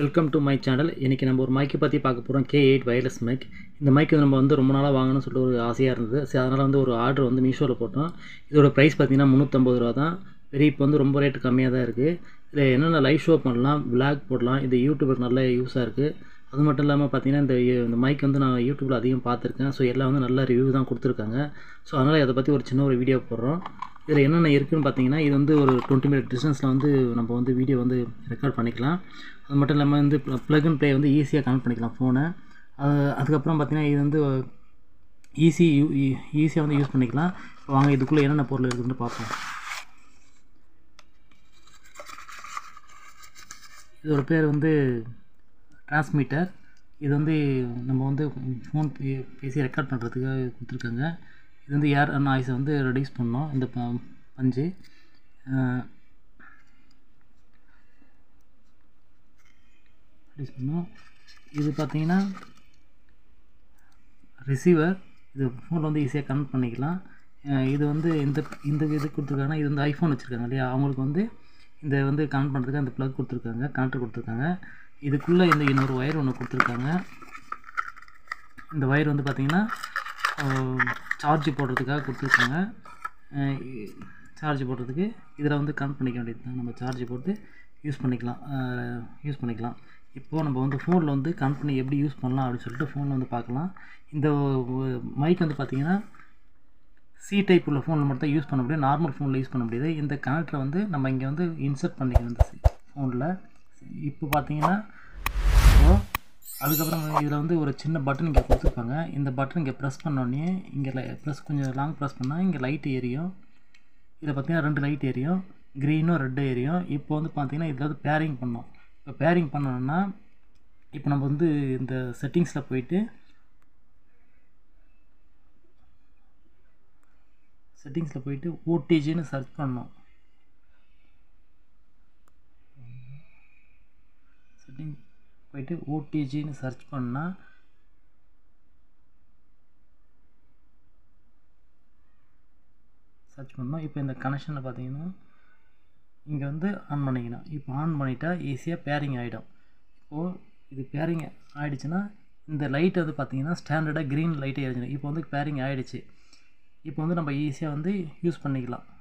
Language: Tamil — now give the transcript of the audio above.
வெல்கம் டு மை சேனல் இன்றைக்கி நம்ம ஒரு மைக்கை பற்றி பார்க்க போகிறோம் கே எயிட் வயர்லெஸ் மைக் இந்த மைக் நம்ம வந்து ரொம்ப நாளாக வாங்கணும்னு சொல்லிட்டு ஒரு ஆசையாக இருந்தது சரி அதனால் வந்து ஒரு ஆர்டர் வந்து மீஷோவில் போட்டோம் இதோட ப்ரைஸ் பார்த்தீங்கன்னா முந்நூற்றம்பது ரூபா தான் பெரிய இப்போ வந்து ரொம்ப ரேட்டு கம்மியாக தான் இருக்குது இதில் என்னென்ன லைவ் ஷோ பண்ணலாம் விளாக் போடலாம் இது யூடியூபர் நல்ல யூஸாக இருக்குது அது மட்டும் இல்லாமல் பார்த்தீங்கன்னா இந்த இந்த மைக் வந்து நான் யூடியூப்பில் அதிகம் பார்த்துருக்கேன் ஸோ எல்லாம் வந்து நல்ல ரிவ்யூ தான் கொடுத்துருக்காங்க ஸோ அதனால் அதை பற்றி ஒரு சின்ன ஒரு வீடியோ போடுறோம் இதில் என்னென்ன இருக்குதுன்னு பார்த்தீங்கன்னா இது வந்து ஒரு டுவெண்ட்டி மினிட் டிஸ்டன்ஸில் வந்து நம்ம வந்து வீடியோ வந்து ரெக்கார்ட் பண்ணிக்கலாம் அது மட்டும் இல்லாமல் வந்து ப்ளக் அண்ட் ப்ளே வந்து ஈஸியாக கனெக்ட் பண்ணிக்கலாம் ஃபோனை அது அதுக்கப்புறம் பார்த்தீங்கன்னா இது வந்து ஈஸி யூ ஈஸியாக வந்து யூஸ் பண்ணிக்கலாம் இப்போ வாங்க இதுக்குள்ளே என்னென்ன பொருள் இருக்குதுன்னு பார்ப்போம் இதோட பேர் வந்து டிரான்ஸ்மீட்டர் இது வந்து நம்ம வந்து ஃபோன் பே பேசி ரெக்கார்ட் பண்ணுறதுக்காக கொடுத்துருக்காங்க இது வந்து ஏர் நாய்ஸை வந்து ரெடியூஸ் பண்ணோம் இந்த ப பஞ்சு ரெடியூஸ் பண்ணோம் இது பார்த்தீங்கன்னா ரிசீவர் இது ஃபோனில் வந்து ஈஸியாக கனெக்ட் பண்ணிக்கலாம் இது வந்து இந்த இந்த இது கொடுத்துருக்காங்கன்னா இது வந்து ஐஃபோன் வச்சுருக்காங்க இல்லையா அவங்களுக்கு வந்து இந்த வந்து கனெக்ட் பண்ணுறதுக்கு அந்த ப்ளக் கொடுத்துருக்காங்க கனெக்டர் கொடுத்துருக்காங்க இதுக்குள்ளே இந்த இன்னொரு ஒயர் ஒன்று கொடுத்துருக்காங்க இந்த ஒயர் வந்து பார்த்திங்கன்னா சார்ஜ் போடுறதுக்காக கொடுத்துருக்காங்க சார்ஜ் போடுறதுக்கு இதில் வந்து கனெக்ட் பண்ணிக்க வேண்டியது தான் நம்ம சார்ஜ் போட்டு யூஸ் பண்ணிக்கலாம் யூஸ் பண்ணிக்கலாம் இப்போது நம்ம வந்து ஃபோனில் வந்து கனெக்ட் பண்ணி எப்படி யூஸ் பண்ணலாம் அப்படின்னு சொல்லிட்டு ஃபோனில் வந்து பார்க்கலாம் இந்த மைக் வந்து பார்த்திங்கன்னா சி டைப் உள்ள ஃபோனில் மட்டும் தான் யூஸ் பண்ண முடியும் நார்மல் ஃபோனில் யூஸ் பண்ண முடியாது இந்த கனெக்டரை வந்து நம்ம இங்கே வந்து இன்சர்ட் பண்ணிக்கணும் இந்த ஃபோனில் இப்போ பார்த்தீங்கன்னா அதுக்கப்புறம் இதில் வந்து ஒரு சின்ன பட்டன் இங்கே கொடுத்துருப்பாங்க இந்த பட்டன் இங்கே ப்ரெஸ் பண்ணோடனே இங்கே ப்ரெஸ் கொஞ்சம் லாங் ப்ரெஸ் பண்ணால் இங்கே லைட் எரியும் இதில் பார்த்தீங்கன்னா ரெண்டு லைட் எரியும் க்ரீனும் ரெட்டும் எரியும் இப்போ வந்து பார்த்தீங்கன்னா இதில் வந்து பேரிங் பண்ணோம் இப்போ பேரிங் பண்ணோன்னா இப்போ நம்ம வந்து இந்த செட்டிங்ஸில் போயிட்டு செட்டிங்ஸில் போயிட்டு ஓடிஜின்னு சர்ச் பண்ணோம் செட்டிங் போயிட்டு ஓடிஜின்னு சர்ச் பண்ணால் சர்ச் பண்ணோம் இப்போ இந்த கனெக்ஷனில் பார்த்தீங்கன்னா இங்கே வந்து ஆன் பண்ணிக்கணும் இப்போ ஆன் பண்ணிட்டா ஈஸியாக பேரிங் ஆகிடும் இப்போது இது பேரிங் ஆகிடுச்சுன்னா இந்த லைட் வந்து பார்த்திங்கன்னா ஸ்டாண்டர்டாக க்ரீன் லைட்டே எரிஞ்சிடும் இப்போ வந்து பேரிங் ஆகிடுச்சு இப்போ வந்து நம்ம ஈஸியாக வந்து யூஸ் பண்ணிக்கலாம்